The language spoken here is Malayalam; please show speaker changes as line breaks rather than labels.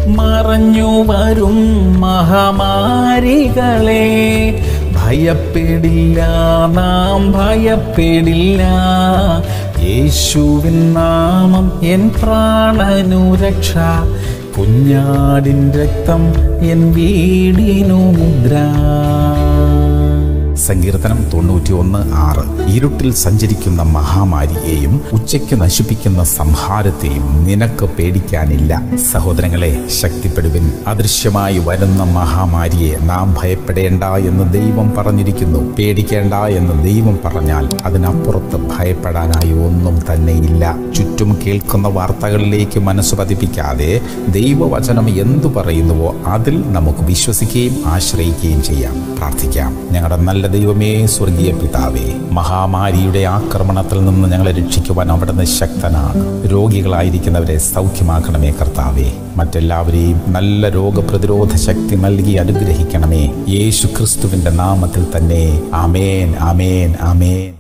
മറഞ്ഞു വരും മഹാമാരികളെ ഭയപ്പെടില്ല നാം ഭയപ്പെടില്ല യേശുവിൻ നാമം എൻ പ്രാണനു രക്ഷ കുഞ്ഞാടിൻ രക്തം എൻ വീടിനു മുദ്ര
സങ്കീർത്തനം തൊണ്ണൂറ്റി ഒന്ന് ആറ് ഇരുട്ടിൽ സഞ്ചരിക്കുന്ന മഹാമാരിയെയും ഉച്ചയ്ക്ക് നശിപ്പിക്കുന്ന സംഹാരത്തെയും നിനക്ക് പേടിക്കാനില്ല സഹോദരങ്ങളെ ശക്തിപ്പെടുവിൻ അദൃശ്യമായി വരുന്ന മഹാമാരിയെ നാം ഭയപ്പെടേണ്ട എന്ന് ദൈവം പറഞ്ഞിരിക്കുന്നു പേടിക്കേണ്ട എന്ന് ദൈവം പറഞ്ഞാൽ അതിനപ്പുറത്ത് ഭയപ്പെടാനായി ഒന്നും തന്നെയില്ല ചുറ്റും കേൾക്കുന്ന വാർത്തകളിലേക്ക് മനസ്സ് പതിപ്പിക്കാതെ ദൈവവചനം എന്തു പറയുന്നുവോ അതിൽ നമുക്ക് വിശ്വസിക്കുകയും ആശ്രയിക്കുകയും ചെയ്യാം പ്രാർത്ഥിക്കാം ഞങ്ങളുടെ നല്ല ദൈവമേ സ്വർഗീയ പിതാവേ മഹാമാരിയുടെ ആക്രമണത്തിൽ നിന്ന് ഞങ്ങളെ രക്ഷിക്കുവാൻ അവിടുന്ന് ശക്തനാണ് രോഗികളായിരിക്കുന്നവരെ സൗഖ്യമാക്കണമേ കർത്താവേ മറ്റെല്ലാവരെയും നല്ല രോഗപ്രതിരോധ ശക്തി നൽകി അനുഗ്രഹിക്കണമേ യേശു ക്രിസ്തുവിന്റെ നാമത്തിൽ തന്നെ ആമേൻ ആമേൻ ആമേൻ